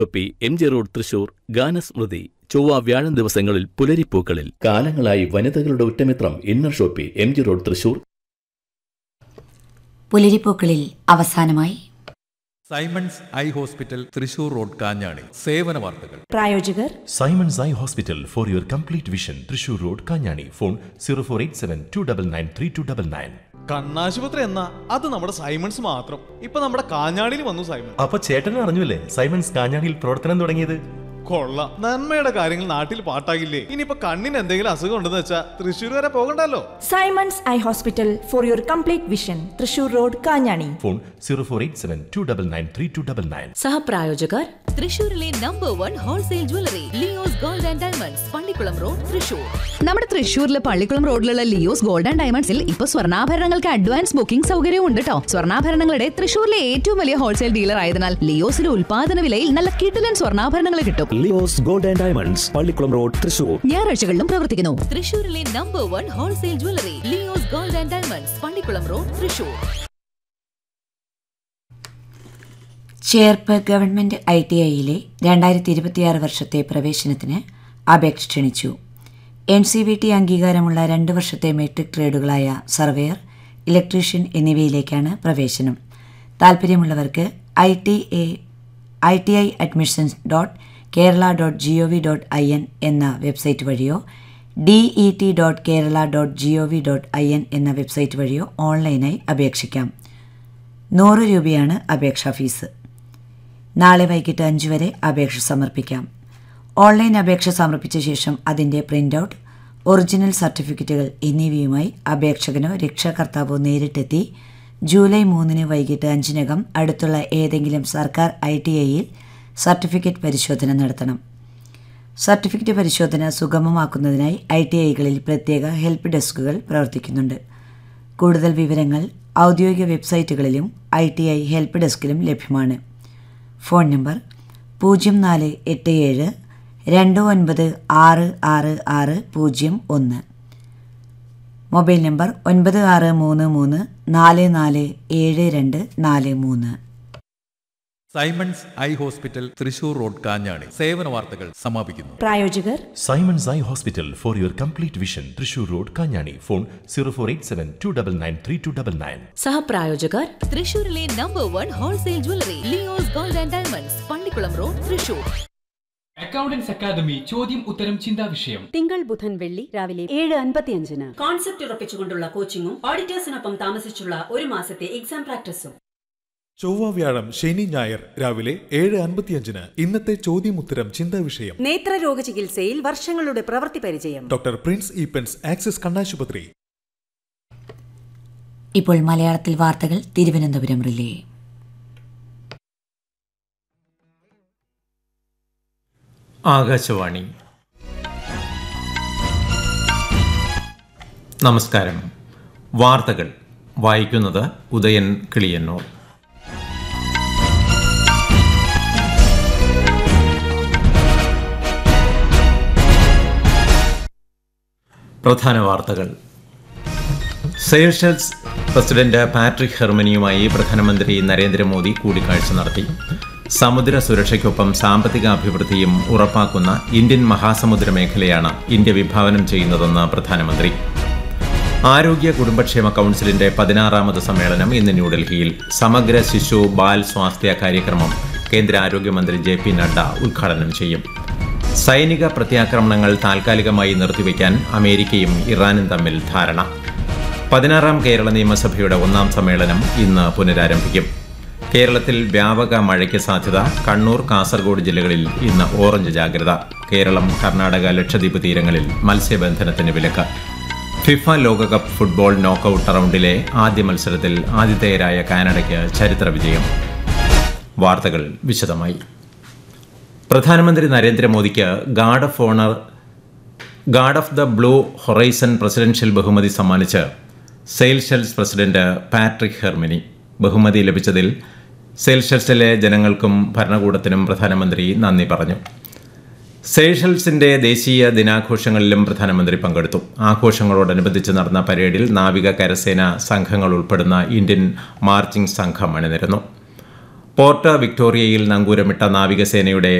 P M G road Thrissur ഗാനസ്മൃതി ചൊവ്വ വ്യാഴം ദിവസങ്ങളിൽ പുലരിപ്പൂക്കളിൽ കാലങ്ങളായി വനിതകളുടെ ഉറ്റമിത്രം inner shoppe M G road Thrissur പുലരിപ്പൂക്കളിൽ അവസാനമായി Simons eye hospital Thrissur road Kanjani സേവന വാർത്തകൾ പ്രായോജകർ Simon's Eye Hospital for your complete vision. Trishur Road, Kanyani. Phone 0487 299 3299. കണ്ണാശുപത്രി എന്നാ അത് നമ്മുടെ സൈമൺസ് മാത്രം ഇപ്പൊ നമ്മുടെ കാഞ്ഞാടിയിൽ വന്നു സൈമൺ അപ്പൊ ചേട്ടൻ അറിഞ്ഞില്ലേ സൈമൺസ് കാഞ്ഞാണിയിൽ പ്രവർത്തനം തുടങ്ങിയത് കൊള്ള നന്മയുടെ കാര്യങ്ങൾ നാട്ടിൽ പാട്ടാകില്ലേ ഇനിയിപ്പൊ കണ്ണിന് എന്തെങ്കിലും അസുഖം ഉണ്ടെന്ന് വെച്ചാ തൃശ്ശൂർ വരെ പോകണ്ടല്ലോ Simons eye hospital for your complete vision Thrissur road Kanjani phone zero four eight seven two double nine three two double nine സഹപ്രായോജകർ തൃശൂരിലെ number one wholesale jewellery Leo's gold and diamonds Pallikulam road Thrissur നമ്മുടെ തൃശ്ശൂരിലെ പള്ളിക്കുളം റോഡിലുള്ള ലിയോസ് ഗോൾഡ് ആൻഡ് ഡയമണ്ട്സിൽ ഇപ്പൊ സ്വർണ്ണാഭരണങ്ങൾക്ക് advance booking സൗകര്യവും ഉണ്ട് കേട്ടോ സ്വർണ്ണാഭരണങ്ങളുടെ തൃശ്ശൂരിലെ ഏറ്റവും വലിയ ഹോൾസെയിൽ ഡീലർ ആയതിനാൽ ലിയോസിലെ ഉൽപാദന വിലയിൽ നല്ല കിടിലൻ സ്വർണ്ണാഭരണങ്ങൾ കിട്ടും Leo's gold and diamonds Pallikulam road Thrissur ഞായറാഴ്ചകളിലും പ്രവർത്തിക്കുന്നു തൃശൂരിലെ number one wholesale jewellery Leo's gold and diamonds Pallikulam road Thrissur Cherpu government I T ഐയിലെ രണ്ടായിരത്തി ഇരുപത്തിയാറ് വർഷത്തെ പ്രവേശനത്തിന് അപേക്ഷ ക്ഷണിച്ചു എൻ സി വി ടി അംഗീകാരമുള്ള രണ്ട് വർഷത്തെ മെട്രിക് ട്രേഡുകളായ സർവേയർ ഇലക്ട്രീഷ്യൻ എന്നിവയിലേക്കാണ് പ്രവേശനം താൽപ്പര്യമുള്ളവർക്ക് I T A I T I admissions dot Kerala dot G O V dot I N എന്ന വെബ്സൈറ്റ് വഴിയോ D E T dot Kerala dot G O V dot I N എന്ന വെബ്സൈറ്റ് വഴിയോ ഓൺലൈനായി അപേക്ഷിക്കാം നൂറ് രൂപയാണ് അപേക്ഷാ ഫീസ് നാളെ വൈകിട്ട് അഞ്ച് വരെ അപേക്ഷ സമർപ്പിക്കാം ഓൺലൈൻ അപേക്ഷ സമർപ്പിച്ച ശേഷം അതിൻ്റെ പ്രിൻ്റ് ഔട്ട് ഒറിജിനൽ സർട്ടിഫിക്കറ്റുകൾ എന്നിവയുമായി അപേക്ഷകനോ രക്ഷാകർത്താവോ നേരിട്ടെത്തി ജൂലൈ മൂന്നിന് വൈകിട്ട് അഞ്ചിനകം അടുത്തുള്ള ഏതെങ്കിലും സർക്കാർ ഐ ടി ഐയിൽ സർട്ടിഫിക്കറ്റ് പരിശോധന നടത്തണം സർട്ടിഫിക്കറ്റ് പരിശോധന സുഗമമാക്കുന്നതിനായി ഐ ടി ഐകളിൽ പ്രത്യേക ഹെൽപ്പ് ഡെസ്കുകൾ പ്രവർത്തിക്കുന്നുണ്ട് കൂടുതൽ വിവരങ്ങൾ ഔദ്യോഗിക വെബ്സൈറ്റുകളിലും ഐ ടി ഐ ഹെൽപ്പ് ഡെസ്കിലും ലഭ്യമാണ് ഫോൺ നമ്പർ പൂജ്യം നാല് എട്ട് ഏഴ് രണ്ട് ഒൻപത് ആറ് ആറ് ആറ് പൂജ്യം ഒന്ന് മൊബൈൽ നമ്പർ ഒൻപത് ആറ് മൂന്ന് മൂന്ന് നാല് നാല് ഏഴ് രണ്ട് നാല് മൂന്ന് Simons eye hospital Thrissur road Kanjani സേവന വാർത്തകൾ സമാപിക്കുന്നു പ്രായോജകർ Simon's Eye Hospital for your complete vision. Trishur Road, Kanyani. Phone 0487 299 3299. സഹപ്രായോജകർ തൃശൂരിലെ number one wholesale jewellery Leo's gold and diamonds Pallikulam road Thrissur accountants academy ചോദ്യം ഉത്തരം ചിന്താ വിഷയം തിങ്കൾ ബുധൻ വെള്ളി രാവിലെ ഏഴ് അൻപത്തിയഞ്ചിന് കോൺസെപ്റ്റ് ഉറപ്പിച്ചുകൊണ്ടുള്ള കോച്ചിങ്ങും ഓഡിറ്റേഴ്സിനൊപ്പം താമസിച്ചുള്ള ഒരു മാസത്തെ എക്സാം പ്രാക്ടീസും ചൊവ്വ വ്യാഴം ശനി ഞായർ രാവിലെ ഏഴ് അൻപത്തിയഞ്ചിന് ഇന്നത്തെ ചോദ്യമുത്തരം ചിന്താ വിഷയം നേത്രരോഗ ചികിത്സയിൽ വർഷങ്ങളുടെ പ്രവൃത്തി പരിചയം ഡോക്ടർ പ്രിൻസ് ഈപ്പൻസ് ആക്സിസ് കണ്ണാശുപത്രി ഇപ്പോൾ മലയാളത്തിൽ വാർത്തകൾ തിരുവനന്തപുരം റിലേ ആകാശവാണി നമസ്കാരം വാർത്തകൾ വായിക്കുന്നത് ഉദയൻ കിളിയന്നൂർ പ്രധാന വാർത്തകൾ സെയ്ഷൽസ് പ്രസിഡന്റ് പാട്രിക് ഹെർമനിയുമായി പ്രധാനമന്ത്രി നരേന്ദ്രമോദി കൂടിക്കാഴ്ച നടത്തി സമുദ്ര സുരക്ഷയ്ക്കൊപ്പം സാമ്പത്തിക അഭിവൃദ്ധിയും ഉറപ്പാക്കുന്ന ഇന്ത്യൻ മഹാസമുദ്ര മേഖലയാണ് ഇന്ത്യ വിഭാവനം ചെയ്യുന്നതെന്ന് പ്രധാനമന്ത്രി ആരോഗ്യ കുടുംബക്ഷേമ കൗൺസിലിന്റെ പതിനാറാമത് സമ്മേളനം ഇന്ന് ന്യൂഡൽഹിയിൽ സമഗ്ര ശിശു ബാൽ സ്വാസ്ഥ്യ കാര്യക്രമം കേന്ദ്ര ആരോഗ്യമന്ത്രി ജെ പി നഡ്ഡ ഉദ്ഘാടനം ചെയ്യും സൈനിക പ്രത്യാക്രമണങ്ങൾ താൽക്കാലികമായി നിർത്തിവെക്കാൻ അമേരിക്കയും ഇറാനും തമ്മിൽ ധാരണ പതിനാറാം കേരള നിയമസഭയുടെ ഒന്നാം സമ്മേളനം ഇന്ന് പുനരാരംഭിക്കും കേരളത്തിൽ വ്യാപക മഴയ്ക്ക് സാധ്യത കണ്ണൂർ കാസർഗോഡ് ജില്ലകളിൽ ഇന്ന് ഓറഞ്ച് ജാഗ്രത കേരളം കർണാടക ലക്ഷദ്വീപ് തീരങ്ങളിൽ മത്സ്യബന്ധനത്തിന് വിലക്ക് ഫിഫ ലോകകപ്പ് ഫുട്ബോൾ നോക്കൌട്ട് റൗണ്ടിലെ ആദ്യ മത്സരത്തിൽ ആതിഥേയരായ കാനഡയ്ക്ക് ചരിത്ര വിജയം വാർത്തകൾ വിശദമായി പ്രധാനമന്ത്രി നരേന്ദ്രമോദിക്ക് guard of honour guard of the blue horizon presidential ബഹുമതി സമ്മാനിച്ച് സെയിൽഷെൽസ് പ്രസിഡന്റ് പാട്രിക് ഹെർമിനി ബഹുമതി ലഭിച്ചതിൽ സെയിൽഷെൽസിലെ ജനങ്ങൾക്കും ഭരണകൂടത്തിനും പ്രധാനമന്ത്രി നന്ദി പറഞ്ഞു സെയ്ഷൽസിന്റെ ദേശീയ ദിനാഘോഷങ്ങളിലും പ്രധാനമന്ത്രി പങ്കെടുത്തു ആഘോഷങ്ങളോടനുബന്ധിച്ച് നടന്ന പരേഡിൽ നാവിക കരസേന സംഘങ്ങൾ ഉൾപ്പെടുന്ന ഇന്ത്യൻ മാർച്ചിംഗ് സംഘം അണിനിരന്നു പോർട്ട വിക്ടോറിയയിൽ നങ്കൂരമിട്ട നാവികസേനയുടെ